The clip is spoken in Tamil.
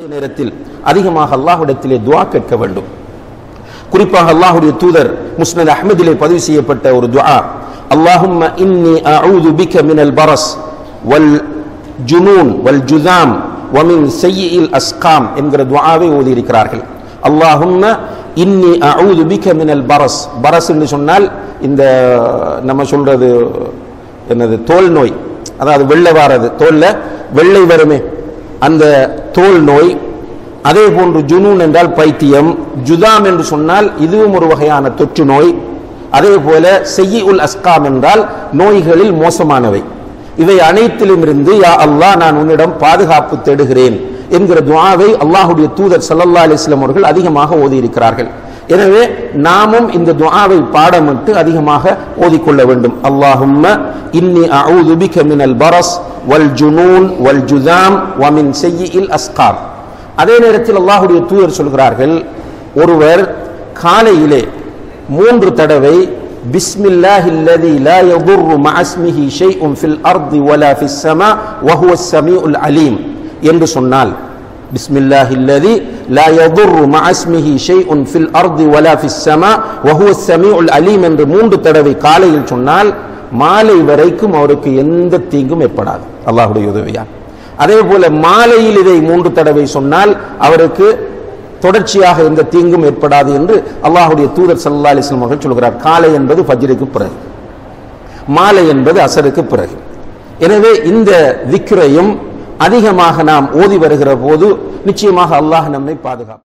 அதே நேரத்தில் அதிகமாக அல்லாஹ்விடத்திலே துஆ கேட்க வேண்டும் குறிப்பாக அல்லாஹ்வுடைய தூதர் முஸ்னத் அஹ்மதிலே பதிவு செய்யப்பட்ட ஒரு துஆ அல்லாஹும்ம இன்னி அஊது பிக மினல் பரஸ் வல் ஜுனூன் வல் ஜுதாம் வமின் செய்யில் அஸ்காம் என்கிற துஆவை ஓதி இருக்கிறார்கள் அல்லாஹும்ம இன்னி அஊது பிக மினல் பரஸ் பரஸ் என்று சொன்னால் இந்த நம்ம சொல்றது என்னது தோல் நோய் அதாவது வெள்ளை வாரது தோல்ல வெள்ளை வருமே அந்த தோல் நோய் அதே போன்று ஜுனூன் என்றால் பைத்தியம் ஜுதாம் என்று சொன்னால் இதுவும் ஒரு வகையான தொற்று நோய் அதே போல செய்யி உல் அஸ்காம் என்றால் நோய்களில் மோசமானவை இவை அனைத்திலும் இருந்து யா அல்லாஹ் நான் உன்னிடம் பாதுகாப்பு தேடுகிறேன் என்கிற துஆவை அல்லாஹுடைய தூதர் ஸல்லல்லாஹு அலைஹி வஸல்லம் அவர்கள் அதிகமாக ஓதி இருக்கிறார்கள் எனவே நாமும் இந்த துஆவை பாடமிட்டு அதிகமாக ஓதிக்கொள்ள வேண்டும் அல்லாஹும்ம இன்னி அஊது பிக மினல் பரஸ் வல் ஜுனூன் வல் ஜுதாம் வ மின் செய்யில் அஸ்காம் அதே நேரத்தில் அல்லாஹுடைய தூதர் சொல்கிறார்கள் ஒருவர் காலையிலே மூன்று தடவை பிஸ்மில்லாஹி அல்லதி லா யதுர்ரு மஅஸ்மிஹி ஷைஉன் ஃபில் அர்தி வலா ஃபிஸ் ஸமா வஹுவ ஸமீஉல் அலீம் என்று சொன்னால் பிஸ்மில்லாஹி அல்லதி லா யதுர்ரு மஅஸ்மிஹி ஷைஉன் ஃபில் அர்தி வலா ஃபிஸ் ஸமா வஹுவ ஸமீஉல் அலீம் என்று மூன்று தடவை காலையில் சொன்னால் மாலை வரைக்கும் அவருக்கு எந்த தீங்கும் ஏற்படாது அல்லாஹ்வுடைய உதவியால் அதே போல மாலையில் இதை மூன்று தடவை சொன்னால் அவருக்கு தொடர்ச்சியாக எந்த தீங்கும் ஏற்படாது என்று அல்லாஹுடைய தூதர் சல்லா அலிஸ்லாம் அவர்கள் சொல்கிறார் காலை என்பது ஃபஜ்ருக்கு பிறகு மாலை என்பது அசருக்கு பிறகு எனவே இந்த விக்ரையும் அதிகமாக நாம் ஓதி வருகிற போது நிச்சயமாக அல்லாஹ் நம்மை பாதுகாப்பு